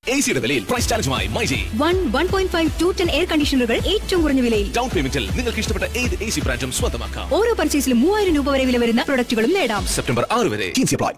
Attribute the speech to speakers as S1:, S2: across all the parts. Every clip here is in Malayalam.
S1: എ സിയുടെ വിലയിൽ പ്രൈസ് ചാലഞ്ചുമായി myG
S2: one one point five two ten air കണ്ടീഷണറുകൾ ഏറ്റവും കുറഞ്ഞ വിലയിൽ
S1: ഡൗൺ പേയ്മെന്റിൽ നിങ്ങൾക്ക് ഇഷ്ടപ്പെട്ട ഏത് എ സി ബ്രാൻഡും സ്വന്തമാക്കാം
S2: ഓരോ പർച്ചേസിലും മൂവായിരം രൂപ വരെ വില വരുന്ന പ്രൊഡക്റ്റുകളും നേടാം
S1: സെപ്റ്റംബർ ആറ് വരെ അപ്ലൈ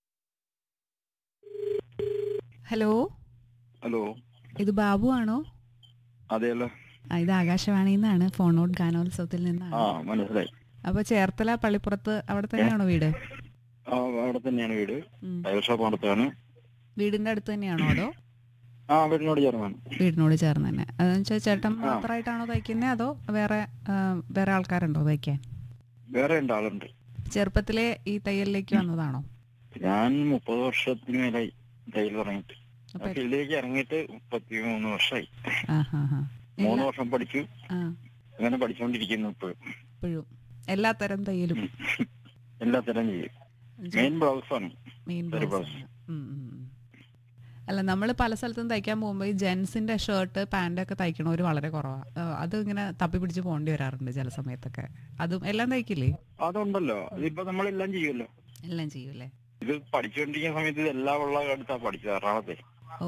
S3: ഹലോ
S4: ഹലോ
S3: ഇത് ബാബു ആണോ
S4: അതെയല്ലോ
S3: ആ, ഇത് ആകാശവാണിയിൽ നിന്നാണ് ഫോണോട്ട് ഗാനോത്സവത്തിൽ നിന്നാണ്
S4: ആ മനസ്സിലായി
S3: അപ്പൊ ചേർത്തല പള്ളിപ്പുറത്ത് അവിടെ തന്നെയാണോ വീട്
S4: ആ അവിടെ തന്നെയാണ് വീട്
S3: ഉം.
S4: ടൈൽ ഷോപ്പ് അടുത്താണ്
S3: വീടിന്റെ അടുത്ത് തന്നെയാണോ അതോ
S4: ആ വീടിനോട് ചേർന്നാണ്
S3: വീടിനോട് ചേർന്ന് തന്നെ അതെന്ന് വെച്ചാൽ ചേട്ടൻ
S4: ആ.
S3: മാത്രമായിട്ടാണോ തയ്ക്കുന്നത് അതോ വേറെ ആ, വേറെ ആൾക്കാരുണ്ടോ തയ്ക്കാൻ
S4: വേറെ ഉണ്ട് ആളുണ്ട്
S3: ചെറുപ്പത്തിലെ ഈ തയ്യലിലേക്ക് വന്നതാണോ
S4: ഞാൻ മുപ്പത് വർഷത്തിന് മേലായി തയ്യൽ തുടങ്ങിയിട്ട്
S3: അപ്പൊ
S4: ഫീൽഡിലേക്ക് ഇറങ്ങിയിട്ട് മുപ്പത്തി മൂന്ന് വർഷമായി
S3: ആ ഹാ ഹാ
S4: മൂന്ന് വർഷം പഠിച്ചു
S3: ആ
S4: അങ്ങനെ പഠിച്ചുകൊണ്ടിരിക്കുന്നു ഇപ്പോഴും
S3: ഇപ്പോഴും എല്ലാ തരം തയ്യലും
S4: എല്ലാ തരം ചെയ്യും മെയിൻ ബ്ലൗസ് ആണ്
S3: മെയിൻ
S4: ഒരു
S3: ബ്ലൗസ് ആണ്. ഉം, ഉം, ഉം. അല്ല നമ്മൾ പല സ്ഥലത്തും തയ്ക്കാൻ പോകുമ്പോൾ ഈ ജെൻസിന്റെ ഷർട്ട് പാന്റ് ഒക്കെ തയ്ക്കണവർ വളരെ കുറവാണ് അത് ഇങ്ങനെ തപ്പി പിടിച്ച് പോകേണ്ടി വരാറുണ്ട് ചില സമയത്തൊക്കെ അതും എല്ലാം തയ്ക്കില്ലേ
S4: അതുണ്ടല്ലോ ഇതിപ്പോ നമ്മളെല്ലാം ചെയ്യുമല്ലോ
S3: എല്ലാം ചെയ്യൂലേ
S4: ഇത് പഠിച്ചുകൊണ്ടിരിക്കുന്ന സമയത്ത് ഇത് എല്ലാ ഉള്ള അടുത്താ പഠിച്ചത് എറണാകുളത്തെ
S3: ഓ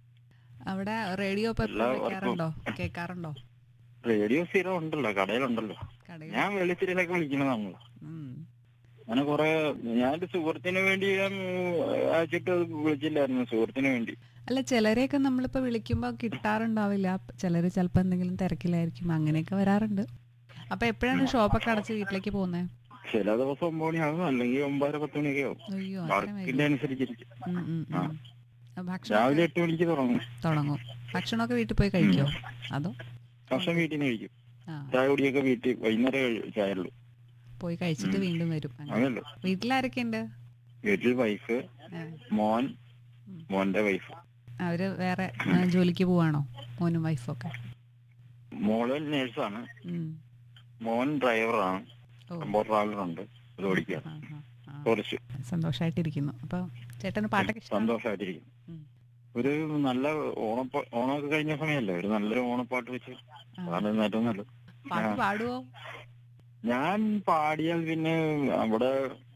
S3: അവിടെ റേഡിയോ ഇപ്പൊ
S4: എല്ലാ
S3: എപ്പോഴും
S4: വർക്കും.
S3: വെക്കാറുണ്ടോ കേൾക്കാറുണ്ടോ
S4: റേഡിയോ സ്ഥിരം ഉണ്ടല്ലോ കടയിലുണ്ടല്ലോ
S3: കടയിൽ
S4: ഞാൻ വെള്ളിത്തിരിയിലൊക്കെ വിളിക്കുന്നതാണല്ലോ
S3: ഉം.
S4: അങ്ങനെ കൊറേ ഞാനൊരു സുഹൃത്തിന് വേണ്ടി ഞാൻ അയച്ചിട്ട് വിളിച്ചില്ലായിരുന്നു സുഹൃത്തിന് വേണ്ടി
S3: അല്ല ചിലരെയൊക്കെ നമ്മളിപ്പോ വിളിക്കുമ്പോ കിട്ടാറുണ്ടാവില്ല ചിലര് ചിലപ്പോ എന്തെങ്കിലും തിരക്കിലായിരിക്കും അങ്ങനെയൊക്കെ വരാറുണ്ട് അപ്പൊ എപ്പോഴാണ് ഷോപ്പൊക്കെ അടച്ച് വീട്ടിലേക്ക് പോകുന്നത്
S4: ചില ദിവസം ഒമ്പത് മണിയാകും അല്ലെങ്കിൽ ഒമ്പതര പത്ത് മണിയൊക്കെ ആവും
S3: അയ്യോ അത്രയും
S4: വർക്കിന്റെ
S3: വൈകും.
S4: അനുസരിച്ചിരിക്കും
S3: ഉം, ഉം,
S4: ആ.
S3: ഉം. ആ, ഭക്ഷണം
S4: രാവിലെ എട്ട് മണിക്ക് തുടങ്ങും
S3: തുടങ്ങും ഭക്ഷണമൊക്കെ വീട്ടിൽ പോയി കഴിക്കോ അതോ
S4: ഭക്ഷണം വീട്ടിൽ നിന്ന് കഴിക്കും
S3: ആ
S4: ചായ കുടിയൊക്കെ വീട്ടിൽ വൈകുന്നേരം കഴി- ചായ ഉള്ളൂ
S3: പോയി കഴിച്ചിട്ട് വീണ്ടും വരും അങ്ങനെ.
S4: അങ്ങനല്ലോ
S3: വീട്ടിലാരൊക്കെ ഉണ്ട്
S4: വീട്ടിൽ വൈഫ്
S3: ആ,
S4: മോൻ
S3: ഉം.
S4: മോന്റെ വൈഫ്
S3: അവര് വേറെ ആ, ജോലിക്ക് പോവാണോ മോനും വൈഫും ഒക്കെ
S4: മോള് നേഴ്സാണ്
S3: ഉം.
S4: മോൻ ഡ്രൈവറാണ്
S3: ഓ
S4: ടെമ്പോ ട്രാവലറുണ്ട് അത് ഓടിക്കുക
S3: ആ, ആ, ആ.
S4: കുറച്ച്
S3: സന്തോഷായിട്ടിരിക്കുന്നു അപ്പൊ ചേട്ടന് പാട്ടൊക്കെ ഇഷ്ടം
S4: സന്തോഷമായിട്ടിരിക്കും
S3: ഉം.
S4: ഒരു നല്ല ഓണപ്പ ഓണമൊക്കെ കഴിഞ്ഞ സമയമല്ലേ ഒരു നല്ലൊരു ഓണപ്പാട്ട് വെച്ച് അതാണ് ഏറ്റവും നല്ലത്
S3: പാട്ട്
S4: ആ.
S3: പാടുവോ
S4: ഞാൻ പാടിയാൽ പിന്നെ അവിടെ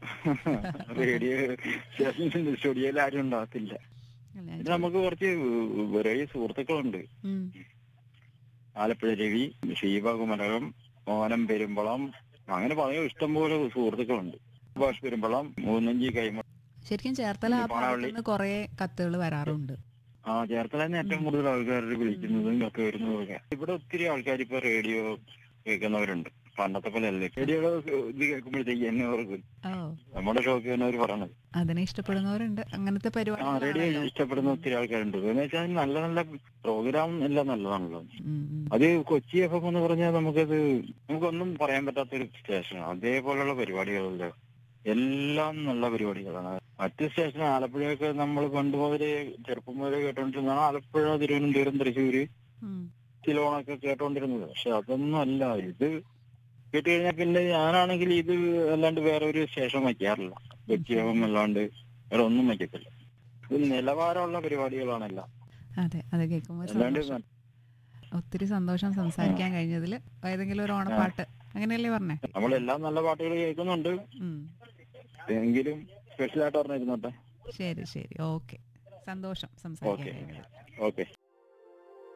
S4: റേഡിയോ സ്റ്റേഷൻ സ്റ്റുഡിയോയിൽ ആരും ഉണ്ടാകത്തില്ല
S3: അല്ല, ഞാൻ
S4: പിന്നെ നമുക്ക് കുറച്ച് വേറെ സുഹൃത്തുക്കളുണ്ട്
S3: ഉം.
S4: ആലപ്പുഴ രവി ഷീബ കുമരകം മോനം പെരുമ്പളം അങ്ങനെ പറയാൻ ഇഷ്ടംപോലെ സുഹൃത്തുക്കളുണ്ട് സുഭാഷ് പെരുമ്പളം മൂന്നഞ്ചി കൈമ
S3: ശരിക്കും ചേർത്തല ആ
S4: പാണവള്ളി.
S3: ഭാഗത്ത് നിന്ന് കൊറേ കത്തുകൾ വരാറുണ്ട്
S4: ആ ചേർത്തല ഏറ്റവും കൂടുതൽ ആൾക്കാർ വിളിക്കുന്നതും ഒക്കെ വരുന്നതും ഒക്കെ ഇവിടെ ഒത്തിരി ആൾക്കാർ ഇപ്പൊ റേഡിയോ കേൾക്കുന്നവരുണ്ട് പണ്ടത്തെ പോലെ അല്ലേ റേഡിയോ ഇത് കേൾക്കുമ്പോഴത്തേക്ക് എന്നെ ഓർക്കും
S3: ഓ
S4: നമ്മുടെ ഷോക്ക് ചെയ്യുന്നവർ പറയണത്
S3: അതിനെ ഇഷ്ടപ്പെടുന്നവരുണ്ട് അങ്ങനത്തെ
S4: ആ റേഡിയോ
S3: പരിപാടി
S4: ഇഷ്ടപ്പെടുന്ന ഒത്തിരി ആൾക്കാരുണ്ട് എന്ന് വെച്ചാൽ നല്ല നല്ല പ്രോഗ്രാം എല്ലാം നല്ലതാണല്ലോ
S3: ഉം.
S4: അത് കൊച്ചി എഫ് എം എന്ന് പറഞ്ഞാൽ നമുക്കത് നമുക്കൊന്നും പറയാൻ പറ്റാത്തൊരു സ്റ്റേഷനാണ് അതേപോലുള്ള പരിപാടികളല്ല എല്ലാം നല്ല പരിപാടികളാണ് മറ്റ് സ്റ്റേഷൻ ആലപ്പുഴയൊക്കെ നമ്മൾ പണ്ട് മുതലേ ചെറുപ്പം മുതലേ കേട്ടോണ്ടിരുന്നതാണ് ആലപ്പുഴ തിരുവനന്തപുരം തൃശ്ശൂര്
S3: ഉം.
S4: സിലോണൊക്കെ കേട്ടോണ്ടിരുന്നത് പക്ഷെ അതൊന്നും അല്ല ഇത് കേട്ട് കഴിഞ്ഞാൽ പിന്നെ ഞാനാണെങ്കിൽ ഇത് അല്ലാണ്ട് വേറെ ഒരു സ്റ്റേഷൻ വയ്ക്കാറില്ല കൊച്ചി എഫ് എം അല്ലാണ്ട് വേറെ ഒന്നും വയ്ക്കത്തില്ല ഇത് നിലവാരമുള്ള പരിപാടികളാണെല്ലാം
S3: അതെ അത് കേൾക്കുമ്പോൾ ഒരു
S4: അല്ലാണ്ട്
S3: സന്തോഷം. ഒത്തിരി സന്തോഷം സംസാരിക്കാൻ കഴിഞ്ഞതിൽ ഏതെങ്കിലും ഒരു ഓണപ്പാട്ട് അങ്ങനെയല്ലേ പറഞ്ഞേ
S4: നമ്മളെല്ലാം നല്ല പാട്ടുകൾ കേൾക്കുന്നുണ്ട്
S3: ഉം.
S4: എങ്കിലും സ്പെഷ്യലായിട്ട് പറഞ്ഞിരുന്നോട്ടെ
S3: ശരി ശരി ഓക്കെ സന്തോഷം സംസാരിക്കാൻ
S4: ഓക്കെ
S3: കഴിഞ്ഞതിൽ
S4: ഓക്കെ